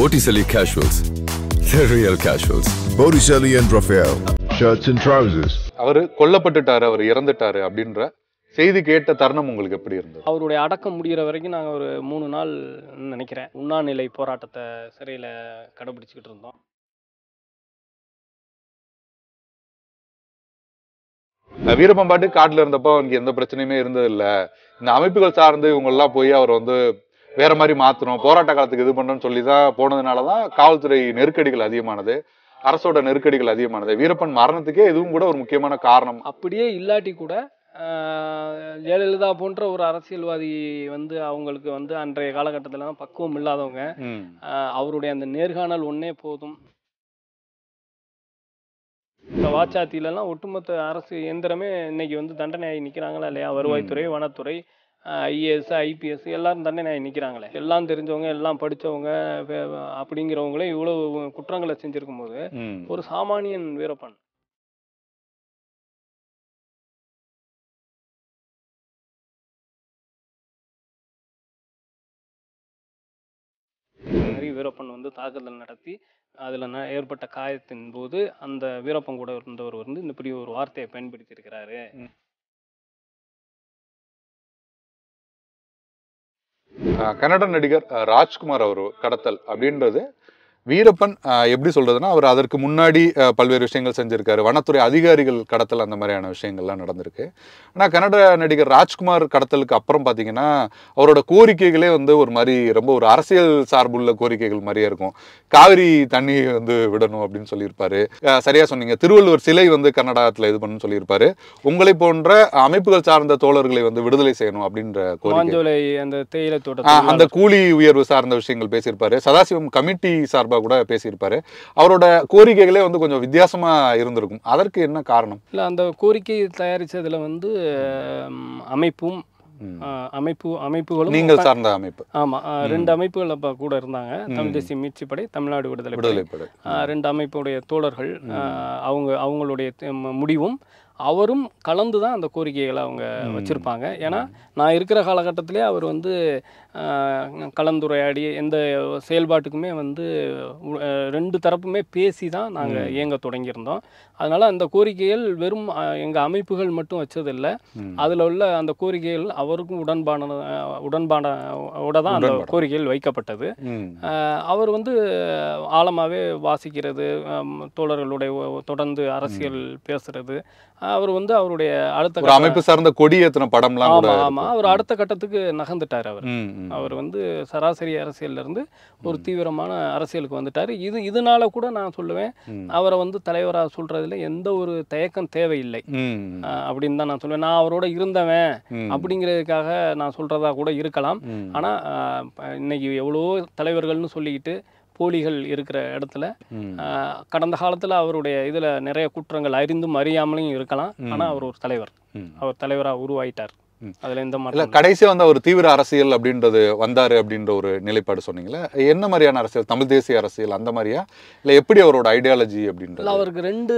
Botticelli Casuals. The real casuals. Botticelli and Raphael. Shirts and trousers. அவர் கொல்லப்பட்டுட்டாரு அவர் இறந்துட்டாரு அப்படின்ற செய்தி கேட்ட தருணம் உங்களுக்கு எப்படி இருந்தது அவருடைய அடக்கம் முடிகிற வரைக்கும் நாங்கள் ஒரு மூணு நாள் நினைக்கிறேன் உண்ணாநிலை போராட்டத்தை சிறையில் கடைபிடிச்சிக்கிட்டு இருந்தோம் அஹ் வீரப்பம்பாட்டு காட்டுல இருந்தப்போ அவனுக்கு எந்த பிரச்சனையுமே இருந்தது இல்ல இந்த அமைப்புகள் சார்ந்து இவங்க எல்லாம் போய் அவர் வந்து வேற மாதிரி மாத்தணும் போராட்ட காலத்துக்கு இது பண்ணணும்னு சொல்லி தான் போனதுனாலதான் காவல்துறை நெருக்கடிகள் அதிகமானது அரசோட நெருக்கடிகள் அதிகமானது வீரப்பன் மரணத்துக்கே இதுவும் கூட ஒரு முக்கியமான காரணம் அப்படியே இல்லாட்டி கூட ஆஹ், ஜெயலலிதா போன்ற ஒரு அரசியல்வாதி வந்து அவங்களுக்கு வந்து அன்றைய காலகட்டத்திலலாம் பக்குவம் இல்லாதவங்க ம். ஆஹ், அவருடைய அந்த நேர்காணல் ஒன்றே போதும் இப்போ வாச்சாத்திலலாம் ஒட்டுமொத்த அரசு இயந்திரமே இன்னைக்கு வந்து தண்டனையாகி நிற்கிறாங்களா இல்லையா வருவாய்த்துறை வனத்துறை ஐஏஎஸ் ஐபிஎஸ் எல்லாரும் தண்டனையாகி நிற்கிறாங்களே எல்லாம் தெரிஞ்சவங்க எல்லாம் படித்தவங்க அப்படிங்கிறவங்களே இவ்வளவு குற்றங்களை செஞ்சிருக்கும் போது ம். ஒரு சாமானியன் வீரப்பன் இந்த மாதிரி வீரப்பன் வந்து தாக்குதல் நடத்தி அதில் ஏற்பட்ட காயத்தின் போது அந்த வீரப்பன் கூட இருந்தவர் வந்து இந்த இப்படி ஒரு வார்த்தையை பயன்படுத்தி இருக்கிறாரு அஹ் கன்னட நடிகர் அஹ் ராஜ்குமார் அவர் கடத்தல் அப்படின்றது வீரப்பன் அஹ் எப்படி சொல்றதுன்னா அவர் அதற்கு முன்னாடி அஹ் பல்வேறு விஷயங்கள் செஞ்சிருக்காரு வனத்துறை அதிகாரிகள் கடத்தல் அந்த மாதிரியான விஷயங்கள்லாம் நடந்திருக்கு ஆனால் கன்னட நடிகர் ராஜ்குமார் கடத்தலுக்கு அப்புறம் பார்த்தீங்கன்னா அவரோட கோரிக்கைகளே வந்து ஒரு மாதிரி ரொம்ப ஒரு அரசியல் சார்புள்ள கோரிக்கைகள் மாதிரியே இருக்கும் காவிரி தண்ணி வந்து விடணும் அப்படின்னு சொல்லியிருப்பாரு அஹ் சரியா சொன்னீங்க திருவள்ளுவர் சிலை வந்து கர்நாடகத்தில் இது பண்ணணும்னு சொல்லியிருப்பாரு உங்களை போன்ற அமைப்புகள் சார்ந்த தோழர்களை வந்து விடுதலை செய்யணும் அப்படின்ற கோரிக்கை மாஞ்சோலை அந்த தேயிலை ஆ, தோட்டத்தில் அந்த கூலி உயர்வு சார்ந்த விஷயங்கள் பேசியிருப்பாரு சதாசிவம் கமிட்டி சார்பா கூட பேசியிருப்பாரு அவரோட கோரிக்கைகளே வந்து கொஞ்சம் வித்தியாசமா இருந்திருக்கும் அதற்கு என்ன காரணம் இல்லை அந்த கோரிக்கை தயாரிச்சதுல வந்து ம், அமைப்பும் ம். ஆ, அமைப்பு அமைப்புகளும் நீங்கள் சார்ந்த அமைப்பு ஆமா ஆ, ரெண்டு அமைப்புகள் அப்ப கூட இருந்தாங்க தமிழ் தேசிய மீட்சி படை தமிழ்நாடு விடுதலை படை. விடுதலை படை ஆ, ரெண்டு அமைப்புடைய தோழர்கள் ஆ, அவங்க அவங்களுடைய தி- ம- முடிவும் அவரும் கலந்து தான் அந்த கோரிக்கைகளை அவங்க வச்சிருப்பாங்க ஏன்னா நான் இருக்கிற காலகட்டத்திலே அவர் வந்து ஆ, கலந்துரையாடி எந்த செயல்பாட்டுக்குமே வந்து உ- ஆ, ரெண்டு தரப்புமே பேசி தான் நாங்கள் இயங்க தொடங்கியிருந்தோம் அதனால அந்த கோரிக்கைகள் வெறும் ஆ, எங்க அமைப்புகள் மட்டும் வச்சதில்ல ம். அதில் உள்ள அந்த கோரிக்கைகள் அவருக்கும் உடன்பான உடன்பாடோட தான் அந்த உடன்பாடு. கோரிக்கைகள் வைக்கப்பட்டது ம். ஆஹ் அவர் வந்து ஆழமாகவே வாசிக்கிறது ஆம், தோழர்களுடைய ஒ- தொடர்ந்து அரசியல் பேசுறது அவர் வந்து அவருடைய அடுத்த ஒரு கட்ட- அமைப்பு சார்ந்த கொடி ஏத்தின படம்லாம் கூட ஆமா ஆமா இருக்கும். அவர் அடுத்த கட்டத்துக்கு நகர்ந்துட்டார் அவர் ம், ம். அவர் வந்து சராசரி அரசியல்ல இருந்து ஒரு தீவிரமான அரசியலுக்கு வந்துட்டார் இது இதனால கூட நான் சொல்லுவேன் ம். அவரை வந்து தலைவராக சொல்றதுல எந்த ஒரு தயக்கம் தேவையில்லை ம். ஆஹ் அப்படின்னு தான் நான் சொல்லுவேன் நான் அவரோட இருந்தவன் ம். அப்படிங்கிறதுக்காக நான் சொல்றதா கூட இருக்கலாம் ம். ஆனா ஆஹ் ப- இன்னைக்கு எவ்வளோ தலைவர்கள்னு சொல்லிக்கிட்டு போலிகள் இருக்கிற இடத்துல ம். ஆஹ் கடந்த காலத்துல அவருடைய இதுல நிறைய குற்றங்கள் அறிந்தும் அறியாமலும் இருக்கலாம் ஆனா அவர் ஒரு தலைவர் ம். அவர் தலைவரா உருவாயிட்டார் ம். அதுல எந்த இல்ல மாற்றம் கடைசியா வந்து அவர் தீவிர அரசியல் அப்படின்றது வந்தாரு அப்படின்ற ஒரு நிலைப்பாடு சொன்னீங்களே என்ன மாதிரியான அரசியல் தமிழ் தேசிய அரசியல் அந்த மாதிரியா இல்ல எப்படி அவரோட ஐடியாலஜி இல்ல அப்படின்றது அவருக்கு ரெண்டு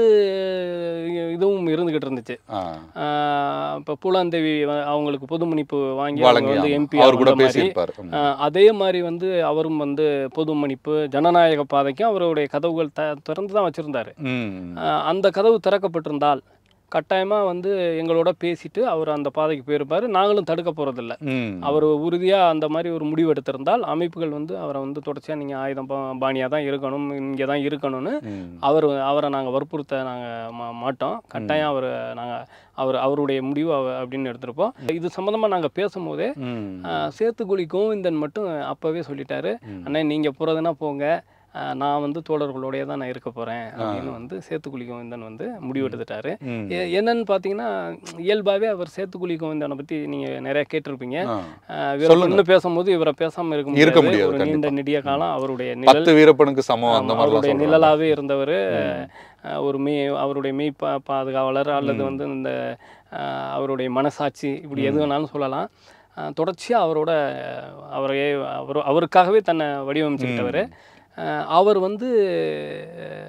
இதுவும் இருந்துகிட்டு இருந்துச்சு ஆ. ஆஹ் இப்ப பூலாந்தேவி வ- அவங்களுக்கு பொது மன்னிப்பு வாங்கி அவங்க வழங்கி வந்து ஆமா. எம்பி அவர் கூட பேசியிருப்பாரு ம். ஆஹ் அதே மாதிரி வந்து அவரும் வந்து பொது மன்னிப்பு ஜனநாயக பாதைக்கும் அவருடைய கதவுகள் த திறந்து தான் வச்சிருந்தாரு ம். ஆஹ் அந்த கதவு திறக்கப்பட்டிருந்தால் கட்டாயமாக வந்து எங்களோட பேசிட்டு அவர் அந்த பாதைக்கு போயிருப்பார் நாங்களும் தடுக்க போகிறதில்ல ம். அவர் உறுதியாக அந்த மாதிரி ஒரு முடிவு எடுத்திருந்தால் அமைப்புகள் வந்து அவரை வந்து தொடர்ச்சியாக நீங்கள் ஆயுதம் பாணியாக தான் இருக்கணும் இங்கே தான் இருக்கணும்னு ம். அவர் அவரை நாங்கள் வற்புறுத்த நாங்கள் மா மாட்டோம் கட்டாயம் அவர் நாங்கள் அவர் அவருடைய முடிவு அவ- அப்படின்னு எடுத்திருப்போம் இது சம்மந்தமாக நாங்கள் பேசும்போதே ம். ஆஹ் சேத்துக்குழி கோவிந்தன் மட்டும் அப்போவே சொல்லிட்டாரு அண்ணே நீங்கள் போகிறதுனா போங்க ஆஹ் நான் வந்து தோழர்களோடய தான் நான் இருக்க போகிறேன் அப்படின்னு வந்து சேத்துக்குழி கோவிந்தன் வந்து முடிவெடுத்துட்டாரு ம். எ- என்னன்னு பார்த்தீங்கன்னா இயல்பாகவே அவர் சேத்துக்குழி கோவிந்தனை பற்றி நீங்கள் நிறைய கேட்டிருப்பீங்க ஆ. ஆஹ் வீரப்பன்னு பேசும்போது இவரை பேசாமல் இருக்க இருக்க முடியாது முடியாது, ஒரு நீண்ட கண்டிப்பா. நெடிய காலம் அவருடைய நிழல் பத்து வீரப்பனுக்கு சமம் அந்த ஆமா, மாதிரிலாம் அவருடைய சொல்றாங்க. நிழலாவே இருந்தவர் ஒரு மெய் அவருடைய மெய் பா பாதுகாவலர் அல்லது வந்து இந்த அஹ், அவருடைய மனசாட்சி இப்படி எது வேணாலும் சொல்லலாம் அஹ், தொடர்ச்சியா அவரோட அஹ், அவரையே அவர் அவருக்காகவே தன்னை வடிவமைச்சுக்கிட்டவர் அவர் வந்து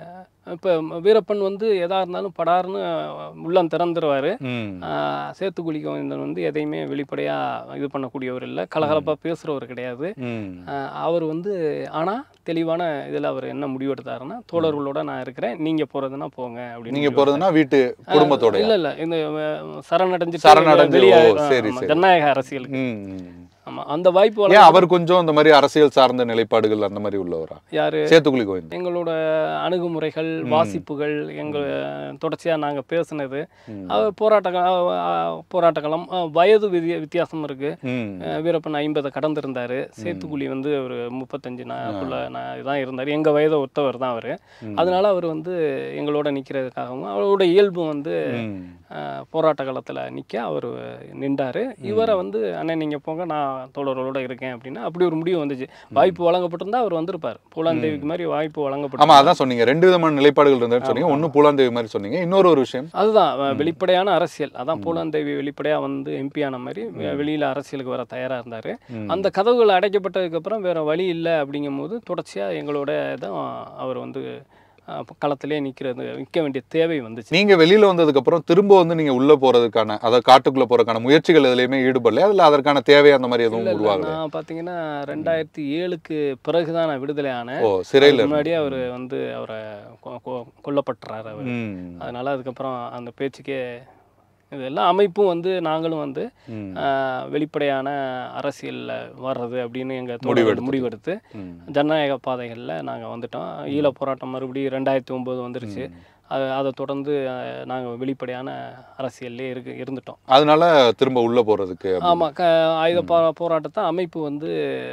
இப்போ வீரப்பன் வந்து எதா இருந்தாலும் படார்னு உள்ளம் திறந்துருவார் ம் சேத்துக்குழி கோவிந்தன் வந்து எதையுமே வெளிப்படையாக இது பண்ணக்கூடியவர் இல்லை கலகலப்பாக பேசுகிறவர் கிடையாது ம் ஆஹ் அவர் வந்து ஆனால் தெளிவான இதில் அவர் என்ன முடிவெடுத்தாருன்னா தோழர்களோட நான் இருக்கிறேன் நீங்கள் போகிறதுனா போங்க அப்படின்னு நீங்க போறதுன்னா வீட்டு குடும்பத்தோட இல்லை இல்லை இந்த அஹ், சரணடைஞ்சிட்டு சரணடைஞ்சு, வெளியே ஓ, சரி, ஆமா, சரி. ஜனநாயக அரசியலுக்கு ம் ம். ஆமாம் அந்த வாய்ப்பு ஏன் வழங்க- அவர் கொஞ்சம் இந்த மாதிரி அரசியல் சார்ந்த நிலைப்பாடுகள் அந்த மாதிரி உள்ளவரா யாரு சேத்துக்குழி கோவிந்த் எங்களோட அணுகுமுறைகள் வாசிப்புகள் எங்கள் தொடர்ச்சியாக நாங்கள் பேசுனது அவர் போராட்ட போராட்டக்களம் அஹ், வயது வித்தியா வித்தியாசம் இருக்குது ம் வீரப்பன் ஐம்பதை கடந்திருந்தார் சேத்துக்குழி வந்து ஒரு முப்பத்தஞ்சு நாக்குள்ள நான் தான் இருந்தார் எங்கள் வயதை ஒத்தவர் தான் அவர் அதனால அவர் வந்து எங்களோட நிற்கிறதுக்காகவும் அவரோட இயல்பு வந்து ம். அஹ், போராட்ட காலத்தில் நிற்க அவர் நின்றார் இவரை வந்து அண்ணன் நீங்கள் போங்க நான் தோழர்களோட இருக்கேன் அப்படின்னா அப்படி ஒரு முடிவு வந்துச்சு வாய்ப்பு வழங்கப்பட்டிருந்தா அவர் வந்திருப்பார் பூலாந்தேவிக்கு மாதிரி வாய்ப்பு ஆமா வழங்கப்பட்டு அதான் சொன்னீங்க ரெண்டு விதமான நிலைப்பாடுகள் இருந்ததுன்னு சொன்னீங்க ஒண்ணு பூலாந்தேவி மாதிரி சொன்னீங்க இன்னொரு ஒரு விஷயம் அதுதான் அஹ், வெளிப்படையான அரசியல் அதான் பூலாந்தேவி வெளிப்படையாக வந்து எம்பி ஆன மாதிரி வெ- வெளியில அரசியலுக்கு வர தயாரா இருந்தார் அந்த கதவுகள் அடைக்கப்பட்டதுக்கப்புறம் வேற வழி இல்லை அப்படிங்கும்போது தொடர்ச்சியாக எங்களோட தான் அவர் வந்து அஹ், களத்திலே நிற்கிறது நிற்க வேண்டிய தேவை வந்துச்சு நீங்க வெளியில வந்ததுக்கு அப்புறம் திரும்ப வந்து நீங்க உள்ள போறதுக்கான அதாவது காட்டுக்குள்ள போறதுக்கான முயற்சிகள் எதுலயுமே ஈடுபடல அதுல அதற்கான தேவை அந்த மாதிரி எதுவும் இல்ல, இல்ல, உருவாகல நான் பார்த்தீங்கன்னா ரெண்டாயிரத்தி ஏழுக்கு பிறகுதான் நான் விடுதலை ஆனேன் ஓ சிறையில அதுக்கு இருந்து. முன்னாடியே அவர் வந்து அவரை கொ- கொ- கொல்லப்பட்டுறாரு அவர் ம் அதனால அதுக்கப்புறம் அந்த பேச்சுக்கே இதெல்லாம் அமைப்பும் வந்து நாங்களும் வந்து ம். ஆஹ், வெளிப்படையான அரசியலில் வர்றது அப்படின்னு எங்கள் முடிவெடுத்துட்டு. முடிவெடுத்து ம். ஜனநாயக பாதைகளில் நாங்கள் வந்துட்டோம் ஈழ போராட்டம் மறுபடியும் ரெண்டாயிரத்தி ஒம்பது வந்துருச்சு அது அதை தொடர்ந்து நாங்கள் வெளிப்படையான அரசியல்லே இருக்கு இருந்துட்டோம் அதனால திரும்ப உள்ள போறதுக்கு அப்படி. ஆமாம் க ஆயுத போ போராட்டத்தை அமைப்பு வந்து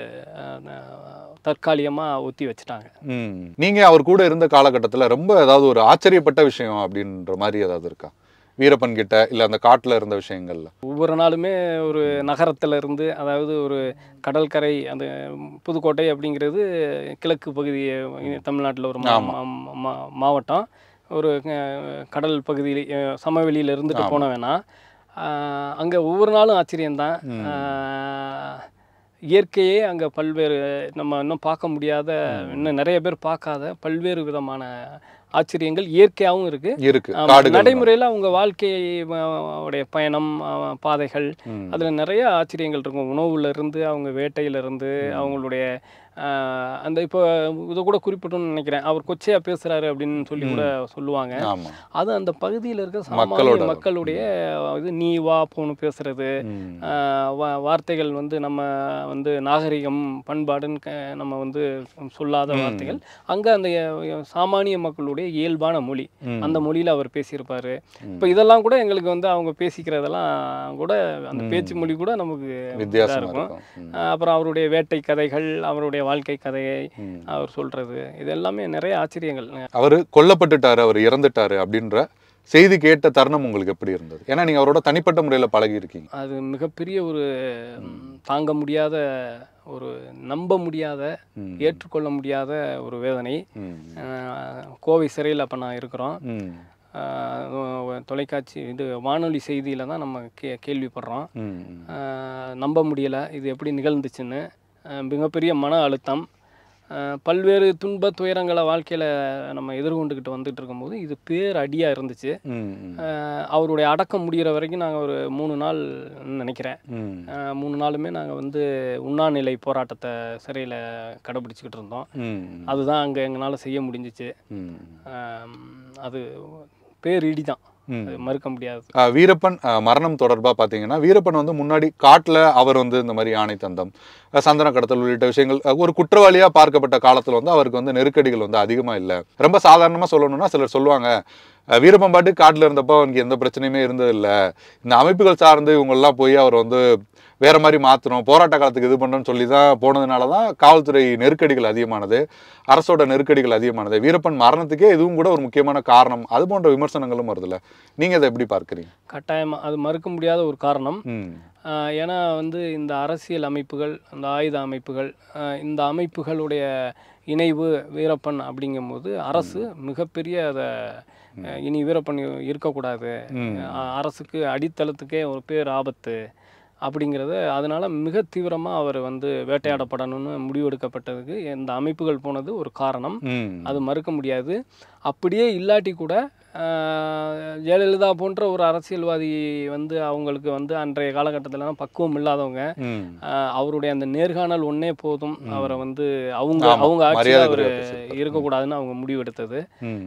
தற்காலிகமாக ஒத்தி வச்சுட்டாங்க ம். நீங்க அவர் கூட இருந்த காலகட்டத்துல ரொம்ப ஏதாவது ஒரு ஆச்சரியப்பட்ட விஷயம் அப்படின்ற மாதிரி ஏதாவது இருக்கா வீரப்பன் கிட்ட இல்ல அந்த காட்டுல இருந்த விஷயங்கள்ல ஒவ்வொரு நாளுமே ஒரு நகரத்துல இருந்து அதாவது ஒரு கடற்கரை அந்த புதுக்கோட்டை அப்படிங்கிறது கிழக்கு பகுதி தமிழ்நாட்டில் ஒரு மா- ஆமா. மா- மா- மாவட்டம் ஒரு அஹ், கடல் பகுதியில் அஹ், சமவெளியில இருந்துட்டு ஆமா. போன வேணா ஆஹ், அங்க ஒவ்வொரு நாளும் ஆச்சரியம்தான் ஆஹ், இயற்கையே அங்க பல்வேறு நம்ம இன்னும் பார்க்க முடியாத இன்னும் நிறைய பேர் பார்க்காத பல்வேறு விதமான ஆச்சரியங்கள் இயற்கையாகவும் இருக்கு இருக்கு ஆமா, காடுகள் நடைமுறையில் அவங்க வாழ்க்கை அஹ், உடைய பயணம் அஹ், பாதைகள் ம். அதில் நிறைய ஆச்சரியங்கள் இருக்கும் உணவுல இருந்து அவங்க வேட்டையில இருந்து அவங்களுடைய அஹ், அந்த இப்போ இதை கூட குறிப்பிட்டோம்னு நினைக்கிறேன் அவர் கொச்சையா பேசுறாரு அப்படின்னு சொல்லி கூட சொல்லுவாங்க ஆமா அது அந்த பகுதியில் இருக்க மக்களோட. சாமானிய மக்களுடைய இது நீ வா போன்னு பேசுறது ம். ஆஹ் வா- வார்த்தைகள் வந்து நம்ம வந்து நாகரிகம் பண்பாடுன்னு க- நம்ம வந்து சொல்லாத வார்த்தைகள் அங்க அந்த அஹ், சாமானிய மக்களுடைய இயல்பான மொழி ம். அந்த மொழியில அவர் பேசியிருப்பாரு இப்போ இதெல்லாம் கூட எங்களுக்கு வந்து அவங்க பேசிக்கிறதெல்லாம் கூட அந்த பேச்சு மொழி கூட நமக்கு இதா வித்தியாசமா இருக்கும் இருக்கும் ம். ஆஹ் அப்புறம் அவருடைய வேட்டை கதைகள் அவருடைய வாழ்க்கை கதையை அவர் சொல்றது இது எல்லாமே நிறைய ஆச்சரியங்கள் அவரு கொல்லப்பட்டுட்டாரு அவர் இறந்துட்டாரு அப்படின்ற செய்தி கேட்ட தருணம் உங்களுக்கு எப்படி இருந்தது ஏன்னா நீங்க அவரோட தனிப்பட்ட முறையில பழகி இருக்கீங்க அது மிகப்பெரிய ஒரு ம், தாங்க முடியாத ஒரு நம்ப முடியாத ம். ஏற்றுக்கொள்ள முடியாத ஒரு வேதனை ம். ஆஹ், கோவை சிறையில் அப்போ நான் இருக்கிறோம் ம். ஆஹ், தொலைக்காட்சி இது வானொலி செய்தியில் தான் நம்ம கே கேள்விப்படுறோம் ம். ஆஹ், நம்ப முடியலை இது எப்படி நிகழ்ந்துச்சுன்னு ஆஹ், மிகப்பெரிய மன அழுத்தம் ஆஹ், பல்வேறு துன்ப துயரங்களை வாழ்க்கையில் நம்ம எதிர்கொண்டுக்கிட்டு வந்துட்டு இருக்கும்போது இது பேர் அடியாக இருந்துச்சு ம். ம். ஆஹ், அவருடைய அடக்கம் முடிகிற வரைக்கும் நாங்கள் ஒரு மூணு நாள் நினைக்கிறேன் ம். ஆஹ், மூணு நாளுமே நாங்கள் வந்து உண்ணாநிலை போராட்டத்தை சிறையில் கடைபிடிச்சிக்கிட்டு இருந்தோம் ம். அதுதான் அங்கே எங்களால் செய்ய முடிஞ்சிச்சு ம். ஆம், அது பேரிடி தான் ம். அது மறுக்க முடியாது ஆஹ் வீரப்பன் ஆஹ் மரணம் தொடர்பாக பார்த்தீங்கன்னா வீரப்பன் வந்து முன்னாடி காட்டில் அவர் வந்து இந்த மாதிரி யானை தந்தம் ஆஹ் சந்தன கடத்தல் உள்ளிட்ட விஷயங்கள் ஆஹ் ஒரு குற்றவாளியாக பார்க்கப்பட்ட காலத்தில் வந்து அவருக்கு வந்து நெருக்கடிகள் வந்து அதிகமாக இல்லை ரொம்ப சாதாரணமாக சொல்லணும்னா சிலர் சொல்லுவாங்க ஆஹ் வீரப்பன் பாட்டு காட்டில் இருந்தப்போ அவனுக்கு எந்த பிரச்சனையுமே இருந்ததில்லை இந்த அமைப்புகள் சார்ந்து இவங்கெல்லாம் போய் அவர் வந்து வேற மாதிரி மாற்றணும் போராட்ட காலத்துக்கு இது பண்ணுறோன்னு சொல்லி தான் போனதுனால தான் காவல்துறை நெருக்கடிகள் அதிகமானது அரசோட நெருக்கடிகள் அதிகமானது வீரப்பன் மரணத்துக்கே இதுவும் கூட ஒரு முக்கியமான காரணம் அது போன்ற விமர்சனங்களும் வருதுல்ல நீங்கள் அதை எப்படி பார்க்குறீங்க கட்டாயமாக அது மறுக்க முடியாத ஒரு காரணம் ம் ஆஹ், ஏன்னா வந்து இந்த அரசியல் அமைப்புகள் அந்த ஆயுத அமைப்புகள் ஆஹ், இந்த அமைப்புகளுடைய இணைவு வீரப்பன் அப்படிங்கும்போது அரசு மிகப்பெரிய அதை ஆஹ், இனி வீரப்பன் இருக்கக்கூடாது ம். ஆஹ், அரசுக்கு அடித்தளத்துக்கே ஒரு பேர் ஆபத்து அப்படிங்கிறது அதனால மிக தீவிரமாக அவர் வந்து வேட்டையாடப்படணும்னு முடிவெடுக்கப்பட்டதுக்கு இந்த அமைப்புகள் போனது ஒரு காரணம் ம். அது மறுக்க முடியாது அப்படியே இல்லாட்டி கூட ஆஹ், ஜெயலலிதா போன்ற ஒரு அரசியல்வாதி வந்து அவங்களுக்கு வந்து அன்றைய காலகட்டத்திலலாம் பக்குவம் இல்லாதவங்க ம். ஆஹ், அவருடைய அந்த நேர்காணல் ஒன்னே போதும் அவரை வந்து அவங்க ஆமா, அவங்க ஆட்சியில் மரியாதை அவர் குறைவா பேசியிருப்பாரு. இருக்கக்கூடாதுன்னு அவங்க முடிவெடுத்தது ம்.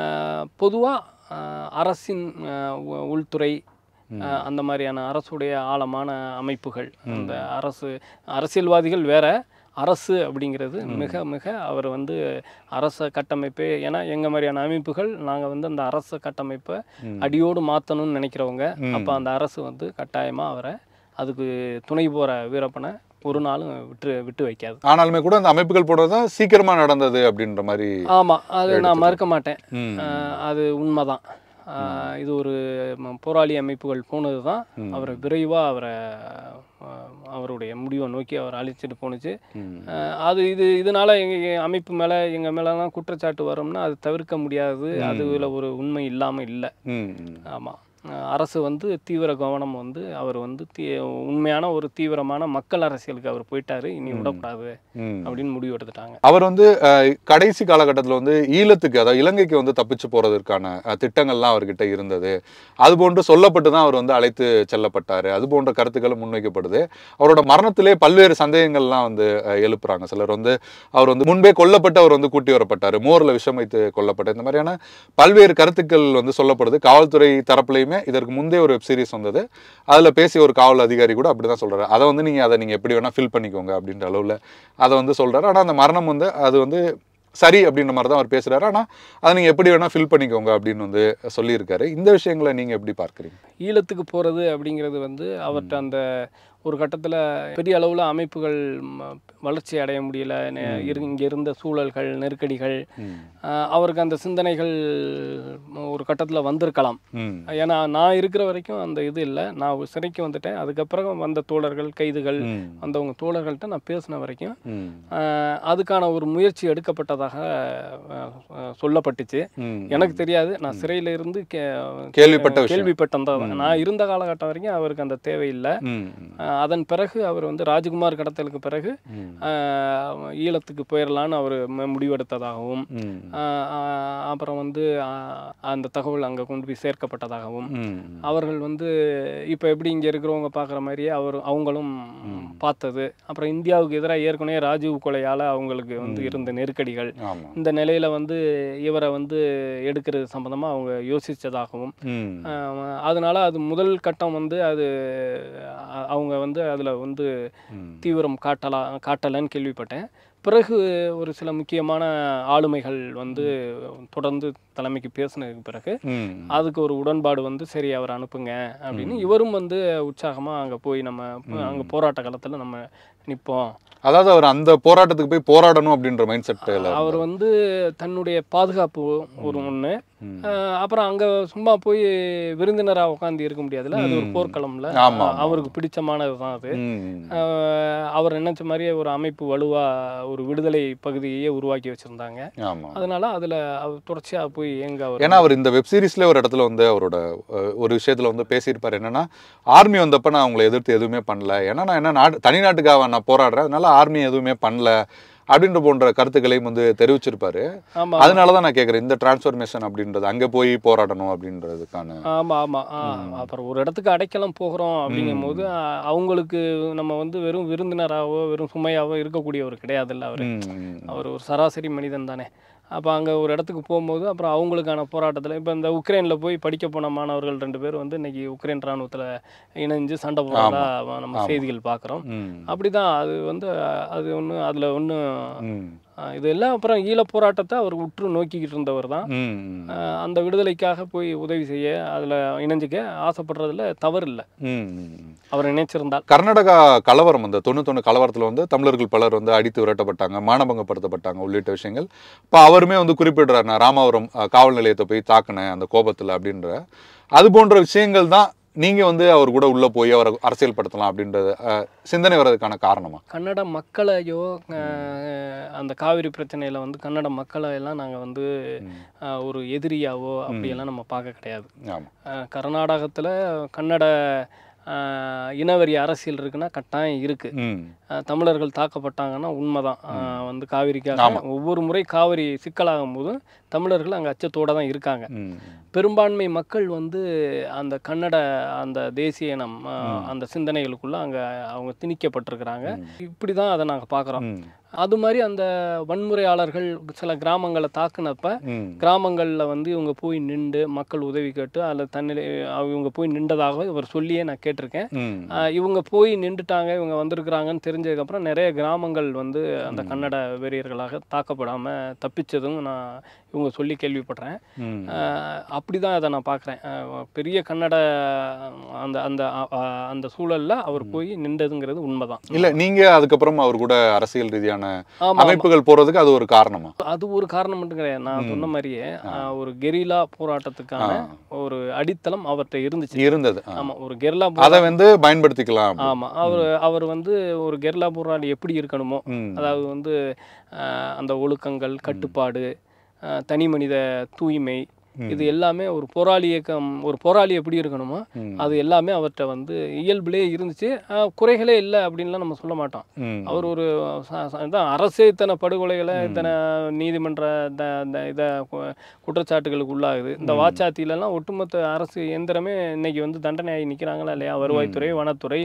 பொதுவாக அரசின் ஆஹ், உ- உள்துறை ஆஹ், அந்த மாதிரியான அரசுடைய ஆழமான அமைப்புகள் அந்த அரசு அரசியல்வாதிகள் வேற அரசு அப்படிங்கிறது மிக மிக அவர் வந்து அரச கட்டமைப்பே ஏன்னா எங்கள் மாதிரியான அமைப்புகள் நாங்கள் வந்து அந்த அரச கட்டமைப்பை அடியோடு மாற்றணும்னு நினைக்கிறவங்க அப்போ அந்த அரசு வந்து கட்டாயமாக அவரை அதுக்கு துணை போகிற வீரப்பனை ஒரு நாளும் விட்டு விட்டு வைக்காது ஆனாலுமே கூட அந்த அமைப்புகள் போடுறது தான் சீக்கிரமா நடந்தது அப்படின்ற மாதிரி ஆமாம் அது நான் மறுக்க மாட்டேன் ம். ஆஹ் அது உண்மைதான் ஆஹ் இது ஒரு ம- போராளி அமைப்புகள் போனது தான் அவரை விரைவாக அவரை ஆஹ் அவருடைய முடிவை நோக்கி அவர் அழைச்சிட்டு போணுச்சு ஆஹ் அது இது இதனால எங்கள் அமைப்பு மேலே எங்கள் மேலெலாம் குற்றச்சாட்டு வரும்னா அது தவிர்க்க முடியாது அதுல ஒரு உண்மை இல்லாமல் இல்லை ம். ம். ஆமாம் அரசு வந்து தீவிர கவனம் வந்து அவர் வந்து தீ உண்மையான ஒரு தீவிரமான மக்கள் அரசியலுக்கு அவர் போயிட்டாரு இனி விடக்கூடாது ம். அப்படின்னு முடிவு எடுத்துட்டாங்க அவர் வந்து அஹ், கடைசி காலகட்டத்தில் வந்து ஈழத்துக்கு அதாவது இலங்கைக்கு வந்து தப்பிச்சு போறதற்கான அஹ், திட்டங்கள்லாம் அவர்கிட்ட இருந்தது அது போன்று சொல்லப்பட்டு தான் அவர் வந்து அழைத்து செல்லப்பட்டாரு அது போன்ற கருத்துக்களும் முன்வைக்கப்படுது அவரோட மரணத்திலே பல்வேறு சந்தேகங்கள்லாம் வந்து அஹ், எழுப்புறாங்க சிலர் வந்து அவர் வந்து முன்பே கொல்லப்பட்டு அவர் வந்து கூட்டி வரப்பட்டார் மோர்ல விஷம் வைத்து கொல்லப்பட்டார் இந்த மாதிரியான பல்வேறு கருத்துக்கள் வந்து சொல்லப்படுது காவல்துறை தரப்புலையுமே இதற்கு முந்தைய ஒரு வெப் சீரிஸ் வந்தது அதுல பேசிய ஒரு காவல் அதிகாரி கூட அப்படிதான் சொல்றாரு அதை வந்து நீங்க அதை நீங்க எப்படி வேணா ஃபில் பண்ணிக்கோங்க அப்படின்ற அளவுல அதை வந்து சொல்றாரு ஆனா அந்த மரணம் வந்து அது வந்து சரி அப்படின்ற மாதிரி தான் அவர் பேசுறாரு ஆனா அதை நீங்க எப்படி வேணா ஃபில் பண்ணிக்கோங்க அப்படின்னு வந்து சொல்லியிருக்காரு இந்த விஷயங்களை நீங்க எப்படி பார்க்கறீங்க ஈழத்துக்கு போகிறது அப்படிங்கிறது வந்து அவர்கிட்ட அந்த ஒரு கட்டத்தில் பெரிய அளவில் அமைப்புகள் ம, வளர்ச்சி அடைய முடியல நெ- இரு இங்கே இருந்த சூழல்கள் நெருக்கடிகள் ஆஹ், அவருக்கு அந்த சிந்தனைகள் ம, ஒரு கட்டத்தில் வந்திருக்கலாம் ம் ஏன்னா நான் இருக்கிற வரைக்கும் அந்த இது இல்லை நான் ஒரு சிறைக்கு வந்துட்டேன் அதுக்கப்புறம் வந்த தோழர்கள் கைதுகள் ம். வந்தவங்க தோழர்கள்ட்ட நான் பேசின வரைக்கும் ம் ஆஹ், அதுக்கான ஒரு முயற்சி எடுக்கப்பட்டதாக ஆஹ், ஆஹ், சொல்லப்பட்டுச்சு ம். எனக்கு தெரியாது நான் சிறையில இருந்து கே- கேள்விப்பட்ட விஷயம். கேள்விப்பட்டேன் தான் நான் இருந்த காலகட்டம் வரைக்கும் அவருக்கு அந்த தேவையில்லை ம் ஆஹ் அதன் பிறகு அவர் வந்து ராஜ்குமார் கடத்தலுக்கு பிறகு ம். ஆஹ் ஈழத்துக்கு போயிடலான்னு அவர் முடிவெடுத்ததாகவும் ம். ஆஹ் ஆஹ் அப்புறம் வந்து ஆஹ் அந்த தகவல் அங்கே கொண்டு போய் சேர்க்கப்பட்டதாகவும் ம். அவர்கள் வந்து இப்போ எப்படி இங்கே இருக்கிறவங்க பார்க்குற மாதிரியே அவர் அவங்களும் பார்த்தது அப்புறம் இந்தியாவுக்கு எதிராக ஏற்கனவே ராஜீவ் கொலையால் அவங்களுக்கு வந்து இருந்த நெருக்கடிகள் ஆமா இந்த நிலையில் வந்து இவரை வந்து எடுக்கிறது சம்மந்தமாக அவங்க யோசித்ததாகவும் ம் ஆஹ் அதனால அது முதல் கட்டம் வந்து அது அ- அவங்க வந்து அதில் வந்து ம். தீவிரம் காட்டலா காட்டலைன்னு கேள்விப்பட்டேன் பிறகு ஒரு சில முக்கியமான ஆளுமைகள் வந்து தொடர்ந்து தலைமைக்கு பேசினதுக்கு பிறகு ம். அதுக்கு ஒரு உடன்பாடு வந்து சரி அவர் அனுப்புங்க அப்படின்னு இவரும் வந்து உற்சாகமாக அங்கே போய் நம்ம அங்கே போராட்ட காலத்தில் நம்ம நிற்போம் அதாவது அவர் அந்த போராட்டத்துக்கு போய் போராடணும் அப்படின்ற மைண்ட் செட்டில் அவர் வந்து தன்னுடைய பாதுகாப்பு ஒரு ஒன்று அப்புறம் அங்கே சும்மா போய் விருந்தினராக உட்காந்து இருக்க முடியாதுல்ல அது ஒரு போர்க்களம்ல ஆமா, அ- அவருக்கு பிடிச்சமானது தான் அது அஹ் அவர் நினைச்ச மாதிரியே ஒரு அமைப்பு வலுவா ஒரு விடுதலை பகுதியையே உருவாக்கி வச்சிருந்தாங்க ஆமா அதனால அதுல அவர் தொடர்ச்சியா போய் எங்க அவர் ஏன்னா அவர் இந்த வெப் சீரிஸ்ல ஒரு இடத்துல வந்து அவரோட அஹ், ஒரு விஷயத்துல வந்து பேசியிருப்பாரு என்னன்னா ஆர்மி வந்தப்ப நான் அவங்களை எதிர்த்து எதுவுமே பண்ணல ஏன்னா நான் என்ன நாடு தனி நாட்டுக்காக நான் போராடுறேன் அதனால ஆர்மி எதுவுமே பண்ணல அப்படின்ற போன்ற கருத்துக்களையும் வந்து தெரிவிச்சிருப்பாரு ஆமா அதனால தான் நான் கேட்குறேன் இந்த டிரான்ஸ்ஃபர்மேஷன் அப்படின்றது அங்கே போய் போராடணும் அப்படின்றதுக்கான ஆமா ஆமா ஆ, அப்புறம் ஒரு இடத்துக்கு அடைக்கலம் போகிறோம் அப்படிங்கும் போது அ, அவங்களுக்கு நம்ம வந்து வெறும் விருந்தினராகவோ வெறும் சுமையாவோ இருக்கக்கூடியவர் கிடையாதுல்ல அவர் ம், ம், அவர் ஒரு சராசரி மனிதன் தானே அப்போ அங்கே ஒரு இடத்துக்கு போகும்போது அப்புறம் அவங்களுக்கான போராட்டத்தில் இப்போ இந்த உக்ரைனில் போய் படிக்க போன மாணவர்கள் ரெண்டு பேர் வந்து இன்னைக்கு உக்ரைன் ராணுவத்தில் இணைஞ்சு சண்டை போடுறதா நம்ம செய்திகள் பார்க்குறோம் ம், அப்படிதான் அது வந்து அஹ், அது ஒன்று அதில் ஒன்றும் ம், இதெல்லாம் அப்புறம் ஈழ போராட்டத்தை அவர் உற்று நோக்கிக்கிட்டு இருந்தவர் தான் ம், ம், அஹ், அந்த விடுதலைக்காக போய் உதவி செய்ய அதில் இணைஞ்சிக்க ஆசைப்படுறதுல தவறு இல்லை ம், ம். அவர் நினைச்சிருந்தால் கர்நாடகா கலவரம் அந்த தொண்ணூத்தொன்று கலவரத்தில் வந்து தமிழர்கள் பலர் வந்து அடித்து விரட்டப்பட்டாங்க மானபங்கப்படுத்தப்பட்டாங்க உள்ளிட்ட விஷயங்கள் இப்போ அவருமே வந்து குறிப்பிடுறாரு நான் ராமாவரம் அஹ், காவல் நிலையத்தை போய் தாக்குனேன் அந்த கோபத்தில் அப்படின்ற அது போன்ற விஷயங்கள் தான் நீங்க வந்து அவர் கூட உள்ள போய் அவரை அரசியல் படுத்தலாம் அப்படின்றது அஹ், சிந்தனை வர்றதுக்கான காரணமா கன்னட மக்களையோ அஹ், அந்த காவிரி பிரச்சனையில் வந்து கன்னட மக்களை எல்லாம் நாங்கள் வந்து அஹ், ஒரு எதிரியாவோ அப்படியெல்லாம் நம்ம பார்க்க கிடையாது ஆமா அஹ், கர்நாடகத்தில் கன்னட ஆஹ் இனவெறி அரசியல் இருக்குன்னா கட்டாயம் இருக்கு ம் ஆஹ் தமிழர்கள் தாக்கப்பட்டாங்கன்னா உண்மைதான் ஆஹ் வந்து காவிரிக்காக ஆமா. ஒவ்வொரு முறை காவிரி சிக்கலாகும் போதும் தமிழர்கள் அங்கே அச்சத்தோட தான் இருக்காங்க ம் பெரும்பான்மை மக்கள் வந்து அந்த கன்னட அந்த தேசிய இனம் ஆஹ் அந்த சிந்தனைகளுக்குள்ள அங்கே அவங்க திணிக்கப்பட்டிருக்கிறாங்க இப்படி தான் அதை நாங்கள் பார்க்குறோம் ம் அது மாதிரி அந்த வன்முறையாளர்கள் சில கிராமங்களை தாக்குனப்ப ம் கிராமங்களில் வந்து இவங்க போய் நின்று மக்கள் உதவி கேட்டு அதில் தன்னிலை இவங்க போய் நின்றதாக இவர் சொல்லியே நான் கேட்டிருக்கேன் ம் ஆஹ் இவங்க போய் நின்றுட்டாங்க இவங்க வந்திருக்கிறாங்கன்னு தெரிஞ்சதுக்கப்புறம் நிறைய கிராமங்கள் வந்து அந்த கன்னட வெறியர்களாக தாக்கப்படாமல் தப்பிச்சதும் நான் இவங்க சொல்லி கேள்விப்படுறேன் ம் அப்படி தான் அதை நான் பார்க்குறேன் பெரிய கன்னட அந்த அந்த அ- அ- அந்த சூழலில் அவர் போய் நின்றதுங்கிறது உண்மைதான் இல்ல நீங்க அதுக்கப்புறம் அவர் கூட அரசியல் ரீதியான ஆமா, அமைப்புகள் போறதுக்கு அது ஒரு காரணமா அது ஒரு காரணம் மட்டும் கிடையாது நான் சொன்ன மாதிரியே ஆஹ் ஒரு கெரிலா போராட்டத்துக்கான ஒரு அடித்தளம் அவர்கிட்ட இருந்துச்சு இருந்தது ஆ. ஆமா ஒரு கெரிலா அதை வந்து பயன்படுத்திக்கலாம் ஆமா அவர் அவர் வந்து ஒரு கெரிலா போராளி எப்படி இருக்கணுமோ ம். அதாவது வந்து ஆஹ் அந்த ஒழுக்கங்கள் கட்டுப்பாடு ஆஹ் தனி மனித தூய்மை இது எல்லாமே ஒரு போராளி இயக்கம் ஒரு போராளி எப்படி இருக்கணுமோ ம். அது எல்லாமே அவர்கிட்ட வந்து இயல்பிலே இருந்துச்சு ஆஹ் குறைகளே இல்லை அப்படின்லாம் நம்ம சொல்ல மாட்டோம் ம். அவர் ஒரு ச- ச- இதான் அரசே இத்தனை படுகொலைகளை இத்தனை நீதிமன்ற த- த- இத கு- குற்றச்சாட்டுகளுக்கு உள்ளாகுது இந்த வாச்சாத்திலெல்லாம் ஒட்டுமொத்த அரசு இயந்திரமே இன்னைக்கு வந்து தண்டனை ஆகி நிற்கிறாங்களா இல்லையா வருவாய்த்துறை வனத்துறை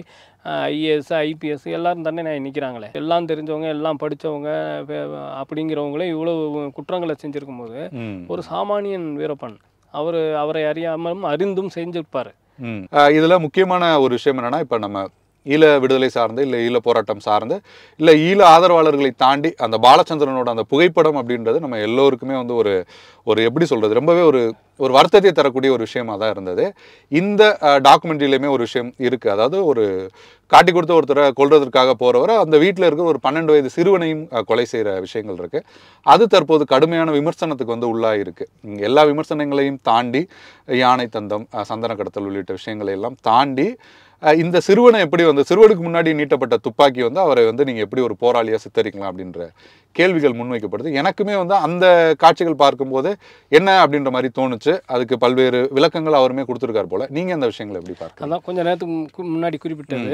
ஐஏஎஸ் ஐபிஎஸ் எல்லாரும் தண்டனை ஆகி நிற்கிறாங்களே எல்லாம் தெரிஞ்சவங்க எல்லாம் படித்தவங்க அப்படிங்கிறவங்களே இவ்வளவு குற்றங்களை செஞ்சிருக்கும் போது ம். ஒரு சாமானியன் வீரப்பன் அவர் அவரை அறியாமலும் அறிந்தும் செஞ்சிருப்பார் ம். அஹ் இதுல முக்கியமான ஒரு விஷயம் என்னன்னா இப்ப நம்ம ஈழ விடுதலை சார்ந்து இல்லை ஈழ போராட்டம் சார்ந்து இல்லை ஈழ ஆதரவாளர்களை தாண்டி அந்த பாலச்சந்திரனோட அந்த புகைப்படம் அப்படின்றது நம்ம எல்லோருக்குமே வந்து ஒரு ஒரு எப்படி சொல்றது ரொம்பவே ஒரு ஒரு வருத்தத்தை தரக்கூடிய ஒரு விஷயமா தான் இருந்தது இந்த டாக்குமெண்ட்ரிலையுமே ஒரு விஷயம் இருக்கு அதாவது ஒரு காட்டி கொடுத்த ஒருத்தரை கொல்றதற்காக போறவர் அந்த வீட்டில் இருக்கிற ஒரு பன்னெண்டு வயது சிறுவனையும் அஹ், கொலை செய்கிற விஷயங்கள் இருக்கு அது தற்போது கடுமையான விமர்சனத்துக்கு வந்து உள்ளாயிருக்கு ம், எல்லா விமர்சனங்களையும் தாண்டி யானை தந்தம் அஹ், சந்தன கடத்தல் உள்ளிட்ட விஷயங்களை எல்லாம் தாண்டி அஹ், இந்த சிறுவனை எப்படி வந்து சிறுவனுக்கு முன்னாடி நீட்டப்பட்ட துப்பாக்கி வந்து அவரை வந்து நீங்கள் எப்படி ஒரு போராளியாக சித்தரிக்கலாம் அப்படின்ற கேள்விகள் முன்வைக்கப்படுது எனக்குமே வந்து அந்த காட்சிகள் பார்க்கும்போது என்ன அப்படின்ற மாதிரி தோணுச்சு அதுக்கு பல்வேறு விளக்கங்கள் அவருமே கொடுத்துருக்காரு போல நீங்கள் அந்த விஷயங்களை எப்படி பார்க்கலாம் அதான் கொஞ்ச நேரத்துக்கு மு- முன்னாடி குறிப்பிட்டது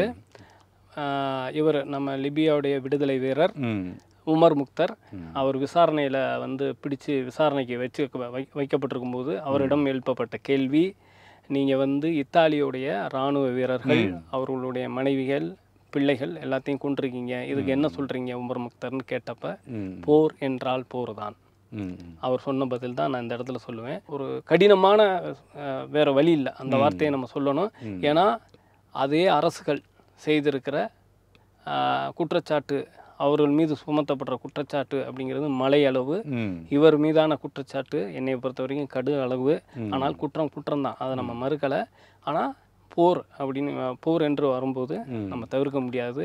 ஆஹ் இவர் நம்ம லிபியாவுடைய விடுதலை வீரர் ம் உமர் முக்தர் அவர் விசாரணையில் வந்து பிடிச்சு விசாரணைக்கு வச்சு வை- வைக்கப்பட்டிருக்கும் போது அவரிடம் எழுப்பப்பட்ட கேள்வி நீங்கள் வந்து இத்தாலியுடைய இராணுவ வீரர்கள் அவர்களுடைய மனைவிகள் பிள்ளைகள் எல்லாத்தையும் கொண்டிருக்கீங்க இதுக்கு என்ன சொல்கிறீங்க உமர் முக்தர்னு கேட்டப்ப ம் போர் என்றால் போர் தான் ம் அவர் சொன்ன பதில் தான் நான் இந்த இடத்துல சொல்லுவேன் ஒரு கடினமான அஹ், வேற வழி இல்லை அந்த வார்த்தையை நம்ம சொல்லணும் ஏன்னா அதே அரசுகள் செய்திருக்கிற அஹ், குற்றச்சாட்டு அவர்கள் மீது சுமத்தப்படுற குற்றச்சாட்டு அப்படிங்கிறது மலை அளவு ம் இவர் மீதான குற்றச்சாட்டு என்னை பொறுத்த வரைக்கும் கடு அளவு ஆனால் குற்றம் குற்றம் தான் அதை நம்ம மறுக்கலை ஆனால் போர் அப்படின்னு அஹ், போர் என்று வரும்போது நம்ம தவிர்க்க முடியாது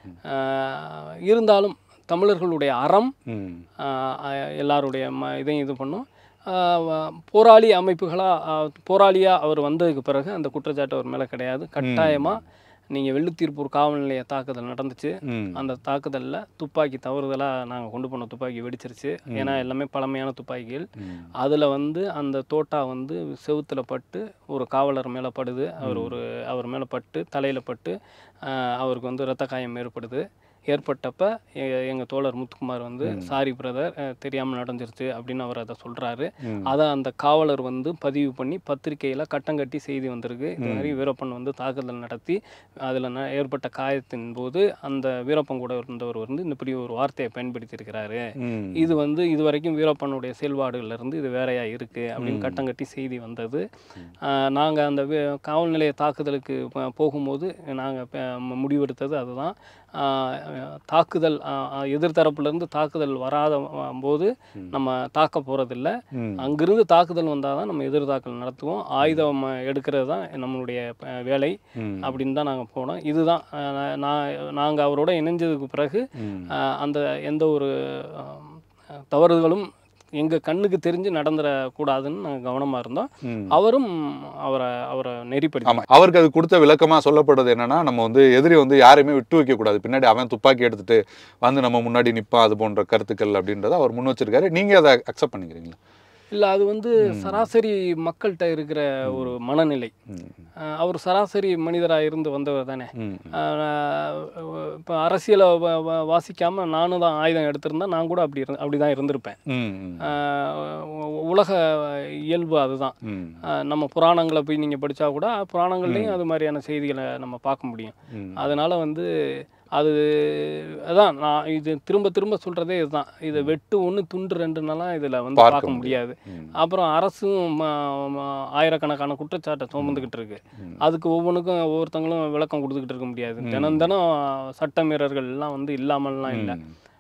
அஹ், இருந்தாலும் தமிழர்களுடைய அறம் ம் ஆஹ் அஹ் எல்லாருடைய ம இதையும் இது பண்ணும் ஆஹ் வ- போராளி அமைப்புகளாக போராளியாக அவர் வந்ததுக்கு பிறகு அந்த குற்றச்சாட்டு அவர் மேலே கிடையாது கட்டாயமாக நீங்கள் வெள்ளுத்தீர்ப்பூர் காவல் நிலைய தாக்குதல் நடந்துச்சு ம் அந்த தாக்குதலில் துப்பாக்கி தவறுதலாக நாங்கள் கொண்டு போன துப்பாக்கி வெடிச்சிருச்சு ஏன்னா எல்லாமே பழமையான துப்பாக்கிகள் ம். அதில் வந்து அந்த தோட்டா வந்து செவுத்துல பட்டு ஒரு காவலர் மேலே படுது அவர் ஒரு அவர் மேலே பட்டு தலையில் பட்டு ஆஹ் அவருக்கு வந்து இரத்த காயம் ஏற்படுது ஏற்பட்டப்ப எங்கள் தோழர் முத்துக்குமார் வந்து சாரி பிரதர் தெரியாமல் நடந்துருச்சு அப்படின்னு அவர் அதை சொல்கிறாரு அதை அந்த காவலர் வந்து பதிவு பண்ணி பத்திரிக்கையில் கட்டங்கட்டி செய்தி வந்திருக்கு இது மாதிரி வீரப்பன் வந்து தாக்குதல் நடத்தி அதில் ஏற்பட்ட காயத்தின் போது அந்த வீரப்பன் கூட இருந்தவர் வந்து இப்படி ஒரு வார்த்தையை பயன்படுத்தியிருக்கிறாரு ம் இது வந்து இது வரைக்கும் வீரப்பனுடைய செயல்பாடுகள்ல இருந்து இது வேறையா இருக்கு அப்படின்னு கட்டங்கட்டி செய்தி வந்தது நாங்கள் அந்த வே- காவல் நிலைய தாக்குதலுக்கு ப- போகும்போது நாங்கள் முடிவெடுத்தது அதுதான் ஆஹ் தாக்குதல் ஆஹ் ஆஹ் எதிர்த்தரப்புலேருந்து தாக்குதல் வராத ஆஹ் போது நம்ம தாக்க போகிறதில்ல ம். அங்கிருந்து தாக்குதல் வந்தால் தான் நம்ம எதிர் தாக்கல் நடத்துவோம் ஆயுதம் எடுக்கிறது தான் நம்மளுடைய அஹ், வேலை ம். அப்படின்னு தான் நாங்கள் போனோம் இதுதான் அஹ், நான் நாங்கள் அவரோட இணைஞ்சதுக்கு பிறகு ம். ஆஹ் அந்த எந்த ஒரு ஆஹ், தவறுகளும் எங்கள் கண்ணுக்கு தெரிஞ்சு நடந்துடக்கூடாதுன்னு நாங்கள் கவனமாக இருந்தோம் ம். அவரும் அவரை அவரை நெறிப்படுத்தி ஆமா அவருக்கு அது கொடுத்த விளக்கமா சொல்லப்படுறது என்னன்னா நம்ம வந்து எதிரி வந்து யாரையுமே விட்டு வைக்க கூடாது பின்னாடி அவன் துப்பாக்கி எடுத்துட்டு வந்து நம்ம முன்னாடி நிப்பான் அது போன்ற கருத்துக்கள் அப்படின்றத அவர் முன் வச்சிருக்காரு நீங்க அதை அக்செப்ட் பண்ணிக்கிறீங்களா இல்லை அது வந்து சராசரி மக்கள்கிட்ட இருக்கிற ஒரு மனநிலை அஹ் அவர் சராசரி மனிதராக இருந்து வந்தவர் தானே இப்போ அரசியலை வ- வ- வாசிக்காம நானும் தான் ஆயுதம் எடுத்திருந்தா நான் கூட அப்படி இரு அப்படி தான் இருந்திருப்பேன் அஹ் உ- உலக இயல்பு அதுதான் அஹ் நம்ம புராணங்களை போய் நீங்கள் படித்தா கூட புராணங்கள்லேயும் அது மாதிரியான செய்திகளை நம்ம பார்க்க முடியும் அதனால் வந்து அது அதான் நான் இது திரும்ப திரும்ப சொல்கிறதே இதுதான் இதை வெட்டு ஒன்று துண்டு ரெண்டுனாலாம் இதில் வந்து பார்க்க பார்க்க முடியாது அப்புறம் அரசும் ம- ம- ஆயிரக்கணக்கான குற்றச்சாட்டை சுமந்துக்கிட்டு இருக்கு அதுக்கு ஒவ்வொன்றுக்கும் ஒவ்வொருத்தங்களும் விளக்கம் கொடுத்துக்கிட்டு இருக்க முடியாது தினம் தினம் சட்டமீறல்கள் எல்லாம் வந்து இல்லாமல்லாம் இல்லை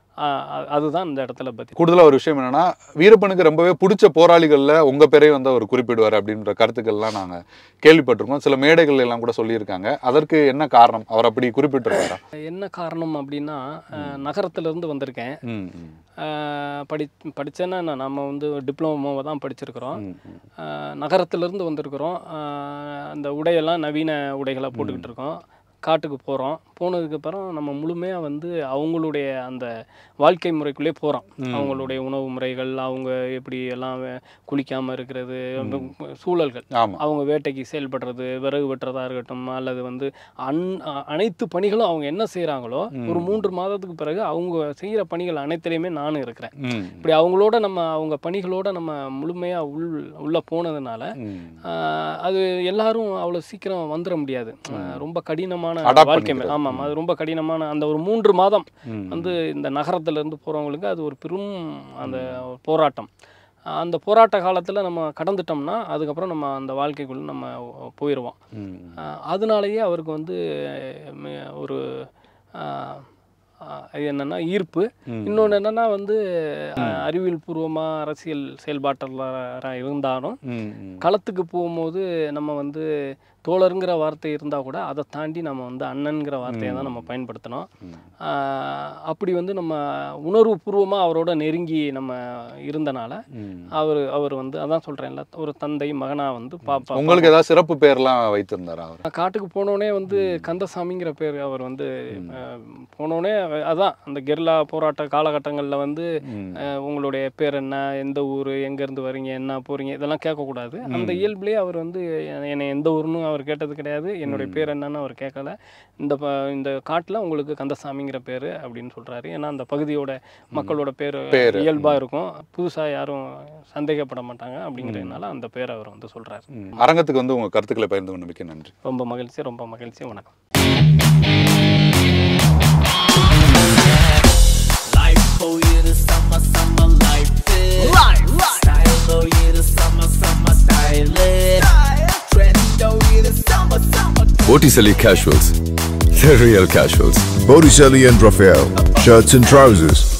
அதுதான் இந்த இடத்துல பற்றி கூடுதலா ஒரு விஷயம் என்னன்னா வீரப்பனுக்கு ரொம்பவே பிடிச்ச போராளிகள்ல உங்க பேரையும் வந்து அவர் குறிப்பிடுவார் அப்படின்ற கருத்துக்கள்லாம் நாங்க கேள்விப்பட்டிருக்கோம் சில மேடைகள் எல்லாம் கூட சொல்லியிருக்காங்க அதற்கு என்ன காரணம் அவர் அப்படி குறிப்பிட்டிருக்காரா என்ன காரணம் அப்படின்னா அஹ், நகரத்துல இருந்து வந்திருக்கேன் ம், ம், அஹ், படி படித்தேன்னா நான் நம்ம வந்து டிப்ளமோவை தான் படிச்சிருக்கிறோம் ம், ம். அஹ், நகரத்திலிருந்து வந்திருக்கிறோம் அஹ், அந்த உடையெல்லாம் நவீன உடைகளை போட்டுக்கிட்டு இருக்கோம் காட்டுக்கு போகிறோம் போனதுக்கப்புறம் நம்ம முழுமையாக வந்து அவங்களுடைய அந்த வாழ்க்கை முறைக்குள்ளே போகிறோம் அவங்களுடைய உணவு முறைகள் அவங்க எப்படி எல்லாம் குளிக்காமல் இருக்கிறது சூழல்கள் ஆமா அவங்க வேட்டைக்கு செயல்படுறது விறகு வெட்டுறதா இருக்கட்டும் அல்லது வந்து அன் அ- அனைத்து பணிகளும் அவங்க என்ன செய்கிறாங்களோ ஒரு மூன்று மாதத்துக்கு பிறகு அவங்க செய்கிற பணிகள் அனைத்துலேயுமே நானும் இருக்கிறேன் ம், இப்படி அவங்களோட நம்ம அவங்க பணிகளோட நம்ம முழுமையாக உள் உள்ளே போனதுனால ம். ஆஹ், அது எல்லாரும் அவ்வளோ சீக்கிரம் வந்துட முடியாது ஆஹ், ரொம்ப கடினமான Adapt வாழ்க்கை முறை. பண்ணிக்கிறது. ஆமாம் அது ரொம்ப கடினமான அந்த ஒரு மூன்று மாதம் ம். வந்து இந்த நகரத்துல இருந்து போகிறவங்களுக்கு அது ஒரு பெரும் அந்த போராட்டம் அந்த போராட்ட காலத்தில் நம்ம கடந்துட்டோம்னா அதுக்கப்புறம் நம்ம அந்த வாழ்க்கைக்குள்ள நம்ம போயிடுவோம் ம். அதனாலேயே அவருக்கு வந்து ம- ஒரு ஆஹ், ஆஹ், இது என்னன்னா ஈர்ப்பு இன்னொன்று என்னன்னா வந்து ஆஹ், அறிவியல் பூர்வமாக அரசியல் செயல்பாட்டாளராக இருந்தாலும் ம், ம். களத்துக்கு போகும்போது நம்ம வந்து தோழருங்கிற வார்த்தை இருந்தால் கூட அதை தாண்டி நம்ம வந்து அண்ணன்கிற வார்த்தையை தான் நம்ம பயன்படுத்தணும் ஆஹ் அப்படி வந்து நம்ம உணர்வு பூர்வமாக அவரோட நெருங்கி நம்ம இருந்தனால ம். அவர் அவர் வந்து அதான் சொல்கிறேன்ல ஒரு தந்தை மகனாக வந்து பாப்பா உங்களுக்கு ஏதாவது சிறப்பு பேர்லாம் வைத்திருந்தாரா அவர் காட்டுக்கு போனோடனே வந்து கந்தசாமிங்கிற பேர் அவர் வந்து அஹ், போனோடனே அதான் அந்த கெர்லா போராட்ட காலகட்டங்களில் வந்து ம். அஹ், உங்களுடைய பேர் என்ன எந்த ஊர் எங்கேருந்து வரீங்க என்ன போகிறீங்க இதெல்லாம் கேட்கக்கூடாது அந்த இயல்புலேயே அவர் வந்து என்னை எந்த ஊர்னு அவர் கேட்டது கிடையாது என்னுடைய பேர் என்னன்னு அவர் கேட்கல இந்த ப இந்த காட்டில் உங்களுக்கு கந்தசாமிங்கிற பேர் அப்படின்னு சொல்கிறாரு ஏன்னா அந்த பகுதியோட மக்களோட பேர் பேரு. இயல்பாக இருக்கும் புதுசாக யாரும் சந்தேகப்பட மாட்டாங்க அப்படிங்கிறதுனால அந்த பேரை அவர் வந்து சொல்கிறாரு ம். அரங்கத்துக்கு வந்து உங்க கருத்துக்களை பகிர்ந்து கொண்டு மிக்க நன்றி ரொம்ப மகிழ்ச்சி ரொம்ப மகிழ்ச்சி வணக்கம் Life for you the summer, summer life is. Style for you the summer, summer style is. Trend for you the summer, summer. Botticelli Casuals. The real casuals. Botticelli and Raphael, shirts and trousers.